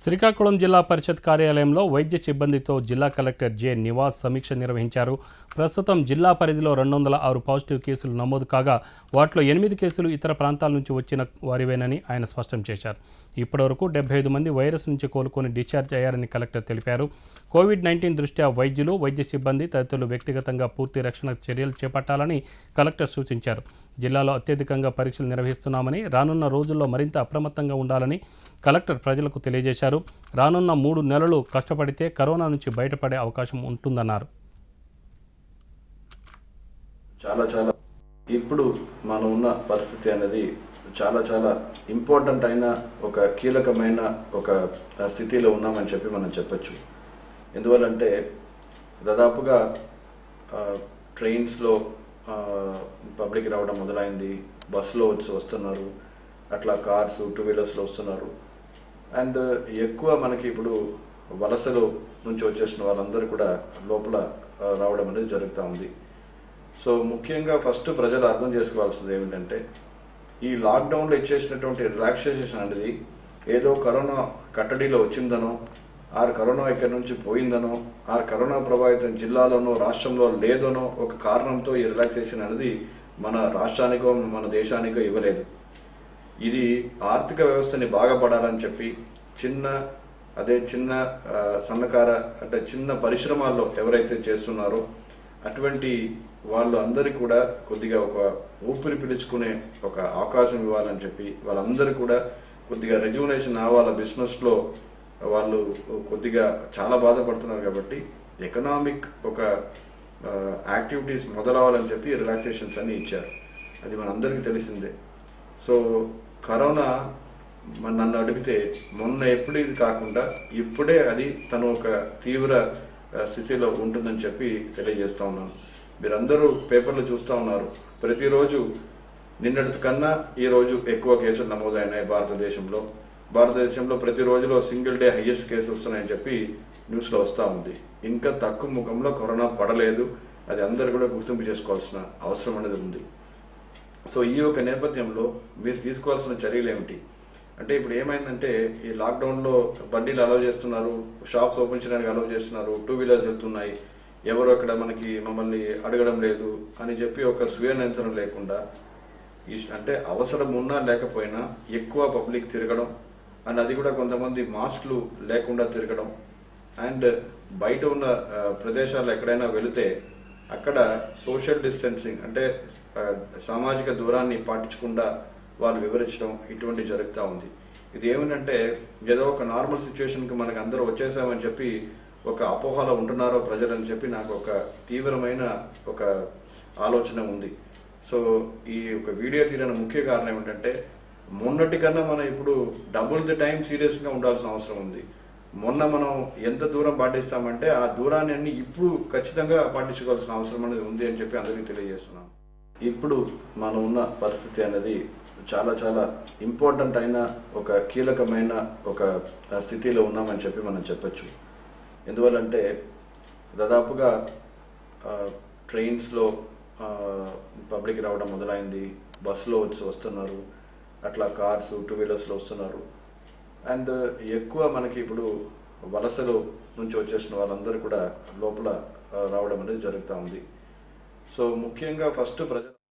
శ్రీకాకుళం జిల్లా పరిషత్ కార్యాలయంలో వైద్య సిబ్బందితో జిల్లా కలెక్టర్ జె నివాస్ సమీక్ష నిర్వహించారు ప్రస్తుతం జిల్లా పరిధిలో రెండు వందల ఆరు పాజిటివ్ కేసులు నమోదు కాగా వాటిలో ఎనిమిది కేసులు ఇతర ప్రాంతాల నుంచి వచ్చిన వారివేనని ఆయన స్పష్టం చేశారు ఇప్పటివరకు డెబ్బై ఐదు మంది వైరస్ నుంచి కోలుకొని డిశ్చార్జ్ అయ్యారని కలెక్టర్ తెలిపారు కోవిడ్ నైన్టీన్ దృష్ట్యా వైద్యులు వైద్య సిబ్బంది తదితరులు వ్యక్తిగతంగా పూర్తి రక్షణ చర్యలు చేపట్టాలని కలెక్టర్ సూచించారు జిల్లాలో అత్యధికంగా పరీక్షలు నిర్వహిస్తున్నామని రానున్న రోజుల్లో మరింత అప్రమత్తంగా ఉండాలని కలెక్టర్ ప్రజలకు తెలియజేశారు రానున్న మూడు నెలలు కష్టపడితే కరోనా నుంచి బయటపడే అవకాశం ఉంటుందన్నారు చాలా చాలా ఇప్పుడు మనం ఉన్న పరిస్థితి అనేది చాలా చాలా ఇంపార్టెంట్ అయిన ఒక కీలకమైన ఒక స్థితిలో ఉన్నామని చెప్పి మనం చెప్పొచ్చు ఎందువల్లంటే దాదాపుగా ఆ, ట్రైన్స్లో ఆ, పబ్లిక్ రావడం మొదలైంది బస్సులో వచ్చి వస్తున్నారు అట్లా కార్స్ టూ వీలర్స్లో వస్తున్నారు అండ్ ఎక్కువ మనకి ఇప్పుడు వలసలో నుంచి వచ్చేసిన వాళ్ళందరూ కూడా లోపల ఆ, రావడం అనేది జరుగుతూ ఉంది సో ముఖ్యంగా ఫస్ట్ ప్రజలు అర్థం చేసుకోవాల్సింది ఏమిటంటే ఈ లాక్డౌన్లో ఇచ్చేసినటువంటి రిలాక్సేషన్ అనేది ఏదో కరోనా కట్టడిలో వచ్చిందనో ఆర్ కరోనా ఇక్కడి నుంచి పోయిందనో ఆర్ కరోనా ప్రభావితం జిల్లాలోనో రాష్ట్రంలో లేదనో ఒక కారణంతో ఈ రిలాక్సేషన్ అనేది మన రాష్ట్రానికో మన దేశానికో ఇవ్వలేదు ఇది ఆర్థిక వ్యవస్థని బాగుపడాలని చెప్పి చిన్న అదే చిన్న ఆ, సన్నకార అంటే చిన్న పరిశ్రమాల్లో ఎవరైతే చేస్తున్నారో అటువంటి వాళ్ళు అందరికీ కూడా కొద్దిగా ఒక ఊపిరి పీల్చుకునే ఒక అవకాశం ఇవ్వాలని చెప్పి వాళ్ళందరూ కూడా కొద్దిగా రెజ్యునేషన్ వాళ్ళ బిజినెస్లో వాళ్ళు కొద్దిగా చాలా బాధపడుతున్నారు కాబట్టి ఎకనామిక్ ఒక యాక్టివిటీస్ మొదలవ్వాలని చెప్పి రిలాక్సేషన్స్ అన్ని ఇచ్చారు అది మనందరికీ తెలిసిందే సో కరోనా మన నన్ను అడిగితే మొన్న ఎప్పుడు ఇది కాకుండా ఇప్పుడే అది తను ఒక తీవ్ర ఆ, స్థితిలో ఉంటుందని చెప్పి తెలియజేస్తా ఉన్నాను మీరందరూ పేపర్లు చూస్తూ ఉన్నారు ప్రతిరోజు నిన్నటి కన్నా ఈ రోజు ఎక్కువ కేసులు నమోదైనాయి భారతదేశంలో భారతదేశంలో ప్రతి రోజులో సింగిల్ డే హైయెస్ట్ కేసు వస్తున్నాయని చెప్పి న్యూస్లో వస్తూ ఉంది ఇంకా తక్కువ ముఖంలో కరోనా పడలేదు అది అందరూ కూడా గుర్తింపు చేసుకోవాల్సిన అవసరం అనేది ఉంది సో ఈ యొక్క నేపథ్యంలో మీరు తీసుకోవాల్సిన చర్యలు ఏమిటి అంటే ఇప్పుడు ఏమైందంటే ఈ లాక్డౌన్లో బండిలు అలౌ చేస్తున్నారు షాప్స్ ఓపెన్ చేయడానికి అలౌ చేస్తున్నారు టూ వీలర్స్ వెళ్తున్నాయి ఎవరు అక్కడ మనకి మమ్మల్ని అడగడం లేదు అని చెప్పి ఒక స్వీయ నియంత్రణ లేకుండా ఈ అంటే అవసరం ఉన్నా లేకపోయినా ఎక్కువ పబ్లిక్ తిరగడం అండ్ అది కూడా కొంతమంది మాస్క్లు లేకుండా తిరగడం అండ్ బయట ఉన్న ఆ, ప్రదేశాల్లో ఎక్కడైనా వెళితే అక్కడ సోషల్ డిస్టెన్సింగ్ అంటే ఆ, సామాజిక దూరాన్ని పాటించకుండా వాళ్ళు వివరించడం ఇటువంటి జరుగుతూ ఉంది ఇది ఏమిటంటే ఏదో ఒక నార్మల్ సిచ్యువేషన్కి మనకు అందరూ వచ్చేసామని చెప్పి ఒక అపోహలో ఉంటున్నారో ప్రజలని చెప్పి నాకు ఒక తీవ్రమైన ఒక ఆలోచన ఉంది సో ఈ ఒక వీడియో తీయడానికి ముఖ్య కారణం ఏమిటంటే మొన్నటి కన్నా మనం ఇప్పుడు డబుల్ ది టైం సీరియస్గా ఉండాల్సిన అవసరం ఉంది మొన్న మనం ఎంత దూరం పాటిస్తామంటే ఆ దూరాన్ని అన్ని ఇప్పుడు ఖచ్చితంగా పాటించుకోవాల్సిన అవసరం అనేది ఉంది అని చెప్పి అందరికీ తెలియజేస్తున్నాను ఇప్పుడు మనం ఉన్న పరిస్థితి అనేది చాలా చాలా ఇంపార్టెంట్ అయిన ఒక కీలకమైన ఒక స్థితిలో ఉన్నామని చెప్పి మనం చెప్పొచ్చు ఎందువల్లంటే దాదాపుగా ఆ, ట్రైన్స్లో ఆ, పబ్లిక్ రావడం మొదలైంది బస్సులో వచ్చి వస్తున్నారు అట్లా కార్స్ టూ వీలర్స్లో వస్తున్నారు అండ్ ఎక్కువ మనకి ఇప్పుడు వలసలో నుంచి వచ్చేసిన వాళ్ళందరూ కూడా లోపల ఆ, రావడం అనేది జరుగుతూ ఉంది సో ముఖ్యంగా ఫస్ట్ ప్రజలు